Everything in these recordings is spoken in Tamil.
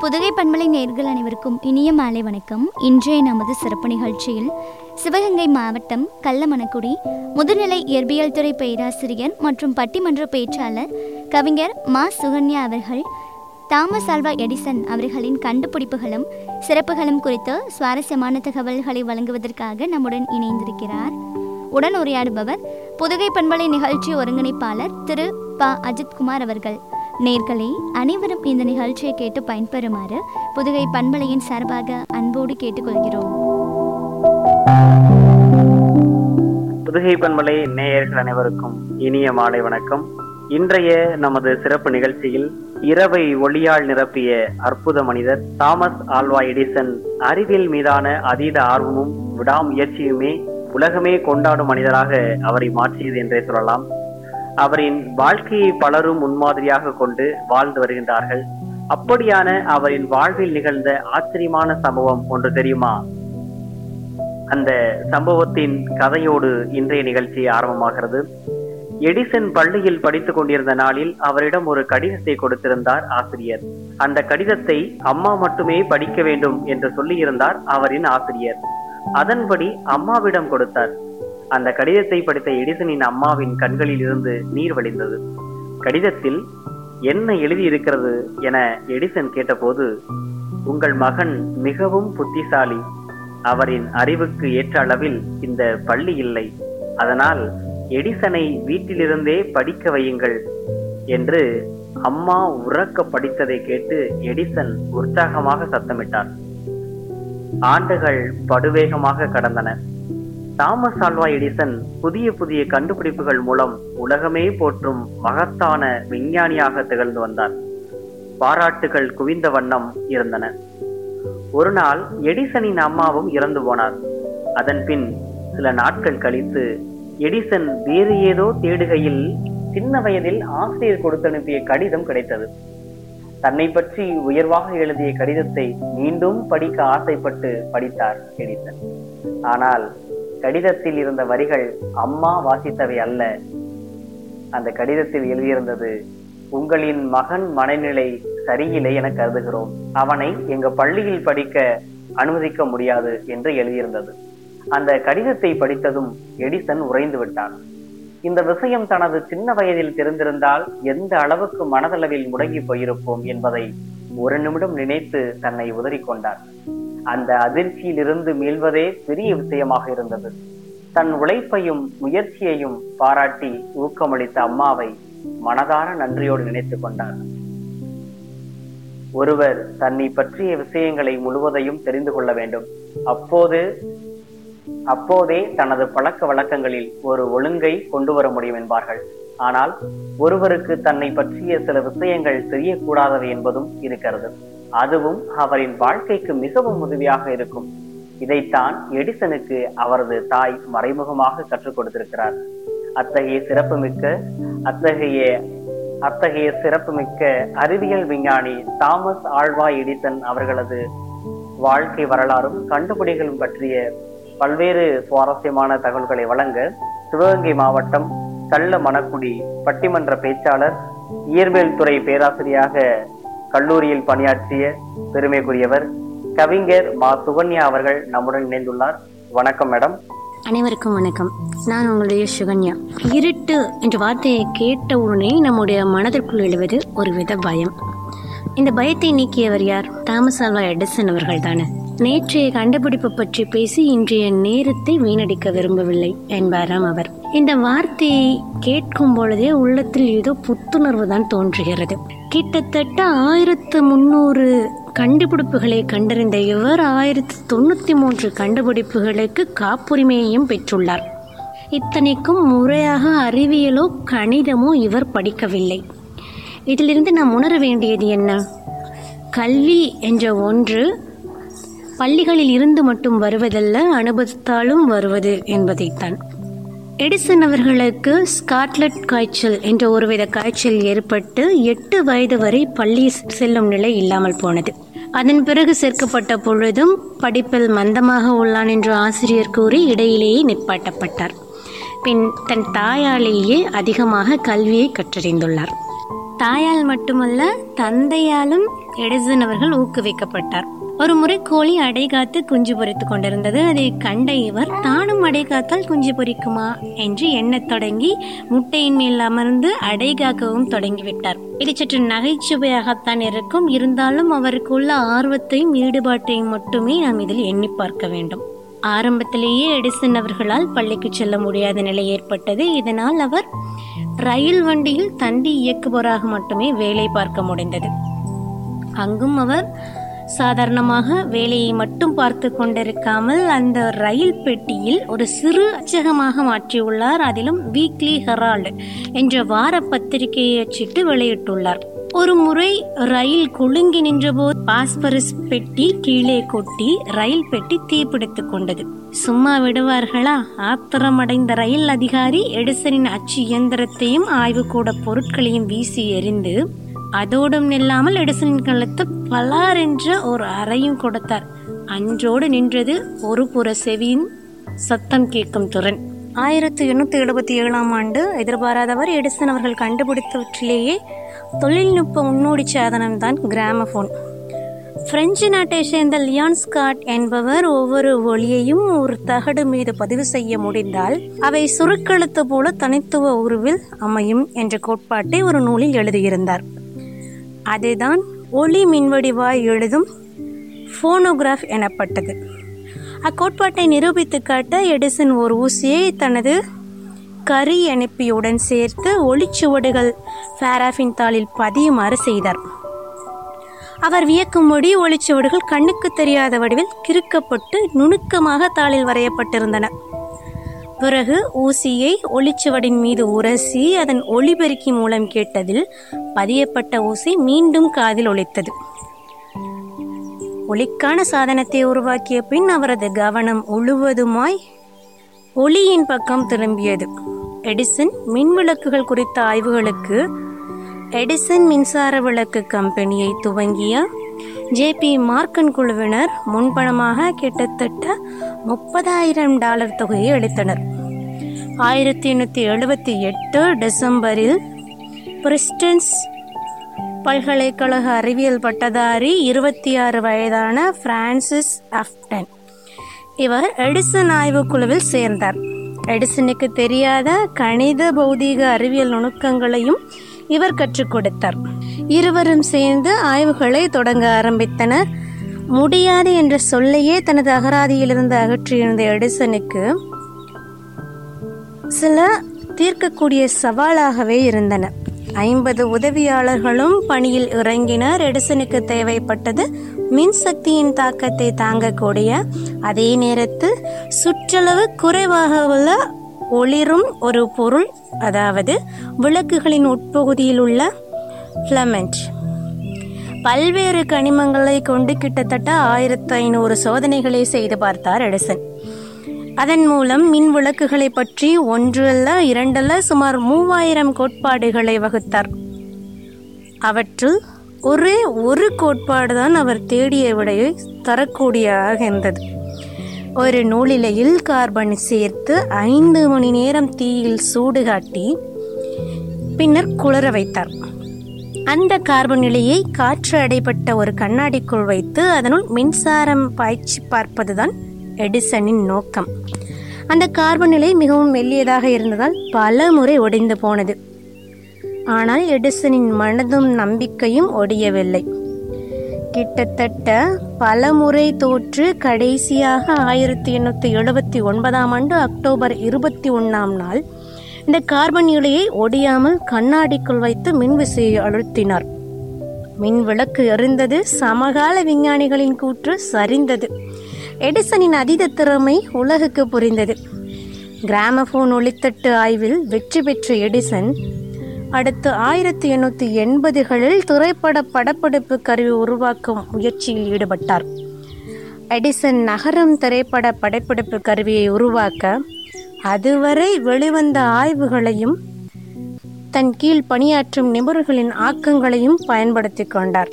புதுகை பண்பலை நேர்கள் அனைவருக்கும் இனிய மாலை வணக்கம் இன்றைய நமது சிறப்பு நிகழ்ச்சியில் சிவகங்கை மாவட்டம் கள்ளமணக்குடி முதுநிலை இயற்பியல் துறை பேராசிரியர் மற்றும் பட்டிமன்ற பேச்சாளர் கவிஞர் மா சுகன்யா அவர்கள் தாமஸ் ஆல்வா எடிசன் அவர்களின் கண்டுபிடிப்புகளும் சிறப்புகளும் குறித்து சுவாரஸ்யமான தகவல்களை வழங்குவதற்காக நம்முடன் இணைந்திருக்கிறார் உடன் உரையாடுபவர் புதுகை பண்பலை நிகழ்ச்சி ஒருங்கிணைப்பாளர் திரு ப அஜித்குமார் அவர்கள் நேர்களே அனைவரும் இந்த நிகழ்ச்சியை கேட்டு பயன்பெறுமாறு புதுகை பண்பலையின் சார்பாக அன்போடு கேட்டுக்கொள்கிறோம் புதுகை பண்பலை நேயர்கள் அனைவருக்கும் இனிய மாலை வணக்கம் இன்றைய நமது சிறப்பு நிகழ்ச்சியில் இரவை ஒளியால் நிரப்பிய அற்புத மனிதர் தாமஸ் ஆல்வா எடிசன் அறிவியல் மீதான அதீத ஆர்வமும் விடாமுயற்சியுமே உலகமே கொண்டாடும் மனிதராக அவரை மாற்றியது என்றே சொல்லலாம் அவரின் வாழ்க்கையை பலரும் முன்மாதிரியாக கொண்டு வாழ்ந்து வருகின்றார்கள் அப்படியான அவரின் வாழ்வில் நிகழ்ந்த ஆச்சரியமான சம்பவம் ஒன்று தெரியுமா அந்த சம்பவத்தின் கதையோடு இன்றைய நிகழ்ச்சி ஆரம்பமாகிறது எடிசன் பள்ளியில் படித்துக் கொண்டிருந்த நாளில் அவரிடம் ஒரு கடிதத்தை கொடுத்திருந்தார் ஆசிரியர் அந்த கடிதத்தை அம்மா மட்டுமே படிக்க வேண்டும் என்று சொல்லியிருந்தார் அவரின் ஆசிரியர் அதன்படி அம்மாவிடம் கொடுத்தார் அந்த கடிதத்தை படித்த எடிசனின் அம்மாவின் கண்களில் இருந்து நீர் வழிந்தது கடிதத்தில் என்ன எழுதியிருக்கிறது என எடிசன் கேட்டபோது உங்கள் மகன் மிகவும் புத்திசாலி அவரின் அறிவுக்கு ஏற்ற அளவில் இந்த பள்ளி இல்லை அதனால் எடிசனை வீட்டிலிருந்தே படிக்க வையுங்கள் என்று அம்மா உறக்க படித்ததை கேட்டு எடிசன் உற்சாகமாக சத்தமிட்டார் ஆண்டுகள் படுவேகமாக கடந்தன தாமஸ் ஆல்வா எடிசன் புதிய புதிய கண்டுபிடிப்புகள் மூலம் உலகமே போற்றும் மகத்தான விஞ்ஞானியாக திகழ்ந்து வந்தார் பாராட்டுகள் குவிந்த வண்ணம் இருந்தன ஒரு நாள் எடிசனின் அம்மாவும் இறந்து போனார் அதன் பின் சில நாட்கள் கழித்து எடிசன் வேறு ஏதோ தேடுகையில் சின்ன வயதில் ஆசிரியர் கொடுத்து அனுப்பிய கடிதம் கிடைத்தது தன்னை பற்றி உயர்வாக எழுதிய கடிதத்தை மீண்டும் படிக்க ஆசைப்பட்டு படித்தார் எடிசன் ஆனால் கடிதத்தில் இருந்த வரிகள் அம்மா வாசித்தவை அல்ல அந்த கடிதத்தில் எழுதியிருந்தது உங்களின் மகன் மனநிலை சரியில்லை என கருதுகிறோம் அவனை எங்க பள்ளியில் படிக்க அனுமதிக்க முடியாது என்று எழுதியிருந்தது அந்த கடிதத்தை படித்ததும் எடிசன் உறைந்து விட்டான் இந்த விஷயம் தனது சின்ன வயதில் தெரிந்திருந்தால் எந்த அளவுக்கு மனதளவில் முடங்கி போயிருப்போம் என்பதை ஒரு நிமிடம் நினைத்து தன்னை உதறிக்கொண்டார் அந்த அதிர்ச்சியிலிருந்து மீள்வதே பெரிய விஷயமாக இருந்தது தன் உழைப்பையும் முயற்சியையும் பாராட்டி ஊக்கமளித்த அம்மாவை மனதார நன்றியோடு நினைத்துக் கொண்டார் ஒருவர் தன்னை பற்றிய விஷயங்களை முழுவதையும் தெரிந்து கொள்ள வேண்டும் அப்போது அப்போதே தனது பழக்க வழக்கங்களில் ஒரு ஒழுங்கை கொண்டு வர முடியும் என்பார்கள் ஆனால் ஒருவருக்கு தன்னை பற்றிய சில விஷயங்கள் தெரியக்கூடாதவை என்பதும் இருக்கிறது அதுவும் அவரின் வாழ்க்கைக்கு மிகவும் உதவியாக இருக்கும் இதைத்தான் எடிசனுக்கு அவரது தாய் மறைமுகமாக கற்றுக் கொடுத்திருக்கிறார் அத்தகைய சிறப்புமிக்க அத்தகைய அத்தகைய சிறப்புமிக்க அறிவியல் விஞ்ஞானி தாமஸ் ஆழ்வா எடிசன் அவர்களது வாழ்க்கை வரலாறும் கண்டுபிடிகளும் பற்றிய பல்வேறு சுவாரஸ்யமான தகவல்களை வழங்க சிவகங்கை மாவட்டம் கள்ள மணக்குடி பட்டிமன்ற பேச்சாளர் இயற்பியல் துறை பேராசிரியாக கல்லூரியில் பணியாற்றிய பெருமைக்குரியவர் கவிஞர் மா சுகன்யா அவர்கள் நம்முடன் இணைந்துள்ளார் வணக்கம் மேடம் அனைவருக்கும் வணக்கம் நான் உங்களுடைய சுகன்யா இருட்டு என்ற வார்த்தையை கேட்ட உடனே நம்முடைய மனதிற்குள் எழுவது ஒரு வித பயம் இந்த பயத்தை நீக்கியவர் யார் தாமஸ் ஆல்வா எடிசன் அவர்கள் தானே நேற்றைய கண்டுபிடிப்பு பற்றி பேசி இன்றைய நேரத்தை வீணடிக்க விரும்பவில்லை என்பாராம் அவர் இந்த வார்த்தையை கேட்கும் பொழுதே உள்ளத்தில் ஏதோ புத்துணர்வு தான் தோன்றுகிறது கிட்டத்தட்ட ஆயிரத்து முன்னூறு கண்டுபிடிப்புகளை கண்டறிந்த இவர் ஆயிரத்தி தொண்ணூற்றி மூன்று கண்டுபிடிப்புகளுக்கு காப்புரிமையையும் பெற்றுள்ளார் இத்தனைக்கும் முறையாக அறிவியலோ கணிதமோ இவர் படிக்கவில்லை இதிலிருந்து நாம் உணர வேண்டியது என்ன கல்வி என்ற ஒன்று பள்ளிகளில் இருந்து மட்டும் வருவதல்ல அனுபவத்தாலும் வருவது என்பதைத்தான் எடிசன் அவர்களுக்கு ஸ்காட்லட் காய்ச்சல் என்ற ஒருவித காய்ச்சல் ஏற்பட்டு எட்டு வயது வரை பள்ளி செல்லும் நிலை இல்லாமல் போனது அதன் பிறகு சேர்க்கப்பட்ட பொழுதும் படிப்பில் மந்தமாக உள்ளான் என்று ஆசிரியர் கூறி இடையிலேயே நிற்பாட்டப்பட்டார் பின் தன் தாயாலேயே அதிகமாக கல்வியை கற்றறிந்துள்ளார் தாயால் மட்டுமல்ல தந்தையாலும் எடிசன் அவர்கள் ஊக்குவிக்கப்பட்டார் ஒரு முறை கோழி அடை காத்து குஞ்சு பொரித்து கொண்டிருந்தது அதை கண்ட இவர் தானும் அடை காத்தால் குஞ்சு பொரிக்குமா என்று எண்ணத் தொடங்கி முட்டையின் மேல் அமர்ந்து அடை காக்கவும் தொடங்கிவிட்டார் இது சற்று நகைச்சுவையாகத்தான் இருக்கும் இருந்தாலும் அவருக்குள்ள ஆர்வத்தையும் ஈடுபாட்டையும் மட்டுமே நாம் இதில் எண்ணி பார்க்க வேண்டும் ஆரம்பத்திலேயே எடிசன் அவர்களால் பள்ளிக்கு செல்ல முடியாத நிலை ஏற்பட்டது இதனால் அவர் ரயில் வண்டியில் தண்டி இயக்குபவராக மட்டுமே வேலை பார்க்க முடிந்தது அங்கும் அவர் சாதாரணமாக வேலையை மட்டும் பார்த்து கொண்டிருக்காமல் அந்த ரயில் பெட்டியில் ஒரு சிறு அச்சகமாக மாற்றியுள்ளார் அதிலும் வீக்லி ஹெரால்டு என்ற வார பத்திரிகையை அச்சிட்டு வெளியிட்டுள்ளார் ஒரு முறை ரயில் குலுங்கி நின்றபோது பாஸ்பரஸ் பெட்டி கீழே கொட்டி ரயில் பெட்டி தீப்பிடித்துக் கொண்டது சும்மா விடுவார்களா ஆத்திரமடைந்த ரயில் அதிகாரி எடிசனின் அச்சு இயந்திரத்தையும் ஆய்வுக்கூட பொருட்களையும் வீசி எறிந்து அதோடும் நில்லாமல் எடிசனின் கழுத்து பலார் என்ற ஒரு அறையும் கொடுத்தார் அன்றோடு நின்றது ஒரு புற செவியின் சத்தம் கேட்கும் திறன் ஆயிரத்தி எண்ணூற்றி எழுபத்தி ஏழாம் ஆண்டு எதிர்பாராதவர் எடிசன் அவர்கள் கண்டுபிடித்தவற்றிலேயே தொழில்நுட்ப முன்னோடி சாதனம்தான் கிராமபோன் பிரெஞ்சு நாட்டை சேர்ந்த லியான் ஸ்காட் என்பவர் ஒவ்வொரு ஒளியையும் ஒரு தகடு மீது பதிவு செய்ய முடிந்தால் அவை சுருக்கெழுத்து போல தனித்துவ உருவில் அமையும் என்ற கோட்பாட்டை ஒரு நூலில் எழுதியிருந்தார் அதுதான் ஒளி மின்வடிவாய் எழுதும் ஃபோனோகிராஃப் எனப்பட்டது அக்கோட்பாட்டை நிரூபித்து காட்ட எடிசன் ஒரு ஊசியை தனது கரி அனுப்பியுடன் சேர்த்து ஒளிச்சுவடுகள் பாராஃபின் தாளில் பதியுமாறு செய்தார் அவர் வியக்கும்படி ஒளிச்சுவடுகள் கண்ணுக்கு தெரியாத வடிவில் கிறுக்கப்பட்டு நுணுக்கமாக தாளில் வரையப்பட்டிருந்தன பிறகு ஊசியை ஒளிச்சுவடின் மீது உரசி அதன் ஒளிபெருக்கி மூலம் கேட்டதில் பதியப்பட்ட ஊசி மீண்டும் காதில் ஒலித்தது ஒளிக்கான சாதனத்தை உருவாக்கிய பின் அவரது கவனம் முழுவதுமாய் ஒளியின் பக்கம் திரும்பியது எடிசன் மின்விளக்குகள் குறித்த ஆய்வுகளுக்கு எடிசன் மின்சார விளக்கு கம்பெனியை துவங்கிய ஜேபி மார்க்கன் குழுவினர் முன்பணமாக கிட்டத்தட்ட முப்பதாயிரம் டாலர் தொகையை அளித்தனர் ஆயிரத்தி எண்ணூற்றி எழுபத்தி எட்டு டிசம்பரில் பிரிஸ்டன்ஸ் பல்கலைக்கழக அறிவியல் பட்டதாரி இருபத்தி ஆறு வயதான பிரான்சிஸ் அஃப்டன் இவர் எடிசன் ஆய்வுக்குழுவில் சேர்ந்தார் எடிசனுக்கு தெரியாத கணித பௌதீக அறிவியல் நுணுக்கங்களையும் இவர் கற்றுக் கொடுத்தார் இருவரும் சேர்ந்து ஆய்வுகளை தொடங்க ஆரம்பித்தனர் முடியாது என்ற சொல்லையே தனது அகராதியிலிருந்து அகற்றியிருந்த எடிசனுக்கு சில தீர்க்கக்கூடிய சவாலாகவே இருந்தன ஐம்பது உதவியாளர்களும் பணியில் இறங்கினர் எடிசனுக்கு தேவைப்பட்டது மின்சக்தியின் தாக்கத்தை தாங்கக்கூடிய அதே நேரத்தில் சுற்றளவு குறைவாக உள்ள ஒளிரும் ஒரு பொருள் அதாவது விளக்குகளின் உட்பகுதியில் உள்ள ஃபிலமெண்ட் பல்வேறு கனிமங்களை கொண்டு கிட்டத்தட்ட ஆயிரத்து ஐநூறு சோதனைகளை செய்து பார்த்தார் எடிசன் அதன் மூலம் மின் விளக்குகளை பற்றி ஒன்றல்ல இரண்டல்ல சுமார் மூவாயிரம் கோட்பாடுகளை வகுத்தார் அவற்றுள் ஒரே ஒரு கோட்பாடு தான் அவர் தேடிய விடையை தரக்கூடியதாக இருந்தது ஒரு நூலிலையில் கார்பன் சேர்த்து ஐந்து மணி நேரம் தீயில் சூடு காட்டி பின்னர் குளிர வைத்தார் அந்த கார்பன் நிலையை காற்று அடைபட்ட ஒரு கண்ணாடிக்குள் வைத்து அதனுள் மின்சாரம் பாய்ச்சி பார்ப்பதுதான் எடிசனின் நோக்கம் அந்த கார்பன் நிலை மிகவும் மெல்லியதாக இருந்ததால் பல முறை ஒடிந்து போனது ஆனால் எடிசனின் மனதும் நம்பிக்கையும் ஒடியவில்லை கிட்டத்தட்ட பல முறை தோற்று கடைசியாக ஆயிரத்தி எண்ணூற்றி எழுபத்தி ஒன்பதாம் ஆண்டு அக்டோபர் இருபத்தி ஒன்றாம் நாள் இந்த கார்பன் இலையை ஒடியாமல் கண்ணாடிக்குள் வைத்து மின்விசையை அழுத்தினார் மின் விளக்கு எரிந்தது சமகால விஞ்ஞானிகளின் கூற்று சரிந்தது எடிசனின் அதீத திறமை உலகுக்கு புரிந்தது கிராமபோன் ஒளித்தட்டு ஆய்வில் வெற்றி பெற்ற எடிசன் அடுத்து ஆயிரத்தி எண்ணூற்றி எண்பதுகளில் திரைப்பட படப்பிடிப்பு கருவி உருவாக்கும் முயற்சியில் ஈடுபட்டார் எடிசன் நகரம் திரைப்பட படப்பிடிப்பு கருவியை உருவாக்க அதுவரை வெளிவந்த ஆய்வுகளையும் தன் கீழ் பணியாற்றும் நிபுணர்களின் ஆக்கங்களையும் பயன்படுத்தி கொண்டார்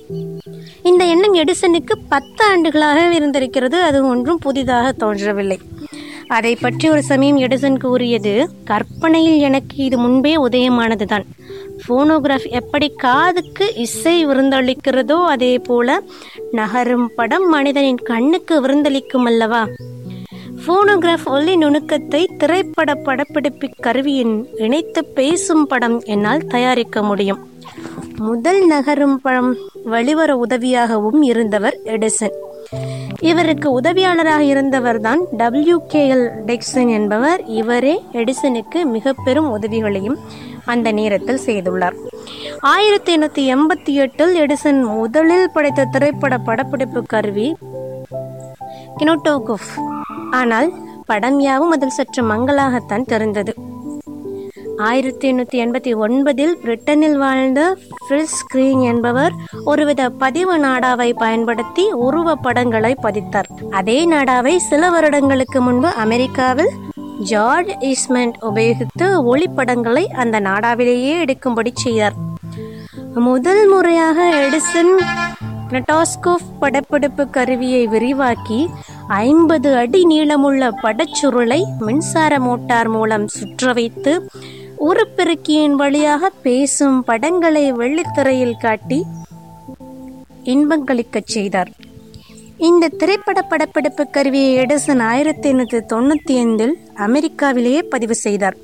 இந்த எண்ணம் எடிசனுக்கு பத்து ஆண்டுகளாக இருந்திருக்கிறது அது ஒன்றும் புதிதாக தோன்றவில்லை அதை பற்றி ஒரு சமயம் எடிசன் கூறியது கற்பனையில் எனக்கு இது முன்பே உதயமானதுதான் ஃபோனோகிராஃப் எப்படி காதுக்கு இசை விருந்தளிக்கிறதோ அதே போல நகரும் படம் மனிதனின் கண்ணுக்கு விருந்தளிக்கும் அல்லவா ஃபோனோகிராஃப் ஒலி நுணுக்கத்தை திரைப்பட படப்பிடிப்பு கருவியின் இணைத்து பேசும் படம் என்னால் தயாரிக்க முடியும் முதல் நகரும் படம் வெளிவர உதவியாகவும் இருந்தவர் எடிசன் இவருக்கு உதவியாளராக இருந்தவர் தான் டபிள்யூ கேஎல் டெக்சன் என்பவர் இவரே எடிசனுக்கு மிக பெரும் உதவிகளையும் அந்த நேரத்தில் செய்துள்ளார் ஆயிரத்தி எண்ணூற்றி எண்பத்தி எட்டில் எடிசன் முதலில் படைத்த திரைப்பட படப்பிடிப்பு கருவி கினோட்டோகோஃப் ஆனால் படம் யாவும் அதில் சற்று மங்களாகத்தான் தெரிந்தது ஆயிரத்தி எண்ணூற்றி எண்பத்தி ஒன்பதில் பிரிட்டனில் வாழ்ந்த ஃப்ரிஸ் ஸ்கிரீன் என்பவர் ஒருவித பதிவு நாடாவை பயன்படுத்தி உருவ படங்களை பதித்தார் அதே நாடாவை சில வருடங்களுக்கு முன்பு அமெரிக்காவில் ஜார்ஜ் ஈஸ்மெண்ட் உபயோகித்து ஒளிப்படங்களை அந்த நாடாவிலேயே எடுக்கும்படி செய்தார் முதல் முறையாக எடிசன் கினட்டாஸ்கோப் படப்பிடிப்பு கருவியை விரிவாக்கி ஐம்பது அடி நீளமுள்ள படச்சுருளை மின்சார மோட்டார் மூலம் சுற்ற வைத்து உருப்பெருக்கியின் வழியாக பேசும் படங்களை வெள்ளித்திரையில் காட்டி இன்பங்களிக்கச் செய்தார் இந்த திரைப்பட படப்பிடிப்பு கருவியை எடிசன் ஆயிரத்தி எண்ணூற்றி தொண்ணூற்றி ஐந்தில் அமெரிக்காவிலேயே பதிவு செய்தார்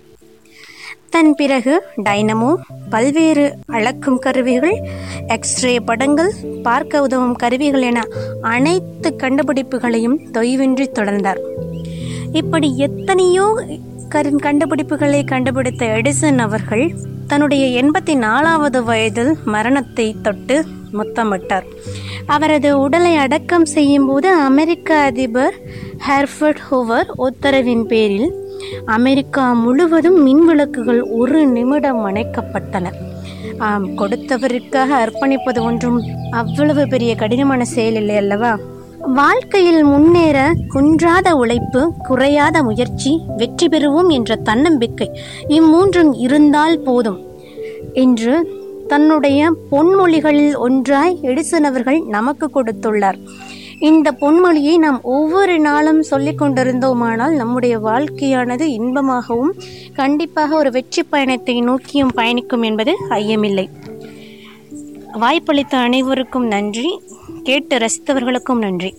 தன் பிறகு டைனமோ பல்வேறு அளக்கும் கருவிகள் எக்ஸ்ரே படங்கள் பார்க்க உதவும் கருவிகள் என அனைத்து கண்டுபிடிப்புகளையும் தொய்வின்றி தொடர்ந்தார் இப்படி எத்தனையோ கரு கண்டுபிடிப்புகளை கண்டுபிடித்த எடிசன் அவர்கள் தன்னுடைய எண்பத்தி நாலாவது வயதில் மரணத்தை தொட்டு முத்தமிட்டார் அவரது உடலை அடக்கம் செய்யும்போது அமெரிக்க அதிபர் ஹெர்ஃபர்ட் ஹோவர் உத்தரவின் பேரில் அமெரிக்கா முழுவதும் மின்விளக்குகள் ஒரு நிமிடம் அணைக்கப்பட்டன ஆம் கொடுத்தவருக்காக அர்ப்பணிப்பது ஒன்றும் அவ்வளவு பெரிய கடினமான செயல் இல்லை அல்லவா வாழ்க்கையில் முன்னேற குன்றாத உழைப்பு குறையாத முயற்சி வெற்றி பெறுவோம் என்ற தன்னம்பிக்கை இம்மூன்றும் இருந்தால் போதும் என்று தன்னுடைய பொன்மொழிகளில் ஒன்றாய் எடிசன் அவர்கள் நமக்கு கொடுத்துள்ளார் இந்த பொன்மொழியை நாம் ஒவ்வொரு நாளும் சொல்லிக் கொண்டிருந்தோமானால் நம்முடைய வாழ்க்கையானது இன்பமாகவும் கண்டிப்பாக ஒரு வெற்றி பயணத்தை நோக்கியும் பயணிக்கும் என்பது ஐயமில்லை வாய்ப்பளித்த அனைவருக்கும் நன்றி கேட்டு ரசித்தவர்களுக்கும் நன்றி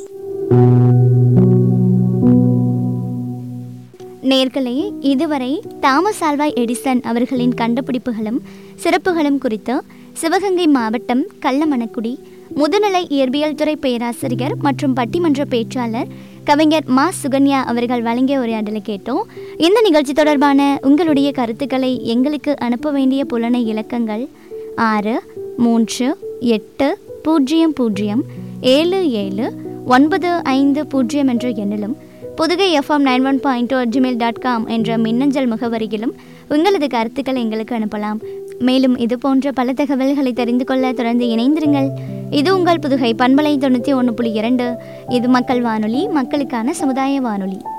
நேர்களே இதுவரை தாமஸ் ஆல்வா எடிசன் அவர்களின் கண்டுபிடிப்புகளும் சிறப்புகளும் குறித்து சிவகங்கை மாவட்டம் கள்ளமணக்குடி முதுநிலை இயற்பியல் துறை பேராசிரியர் மற்றும் பட்டிமன்ற பேச்சாளர் கவிஞர் மா சுகன்யா அவர்கள் வழங்கிய உரையாடலை கேட்டோம் இந்த நிகழ்ச்சி தொடர்பான உங்களுடைய கருத்துக்களை எங்களுக்கு அனுப்ப வேண்டிய புலனை இலக்கங்கள் ஆறு மூன்று எட்டு பூஜ்ஜியம் பூஜ்ஜியம் ஏழு ஏழு ஒன்பது ஐந்து பூஜ்ஜியம் என்ற எண்ணிலும் Pudugai FM nine one point two Gmail dot com என்ற மின்னஞ்சல் முகவரியிலும் உங்களது கருத்துக்களை எங்களுக்கு அனுப்பலாம் மேலும் இது போன்ற பல தகவல்களை தெரிந்து கொள்ள தொடர்ந்து இணைந்திருங்கள் இது உங்கள் புதுகை பண்பலை தொண்ணூற்றி ஒன்று புள்ளி இரண்டு இது மக்கள் வானொலி மக்களுக்கான சமுதாய வானொலி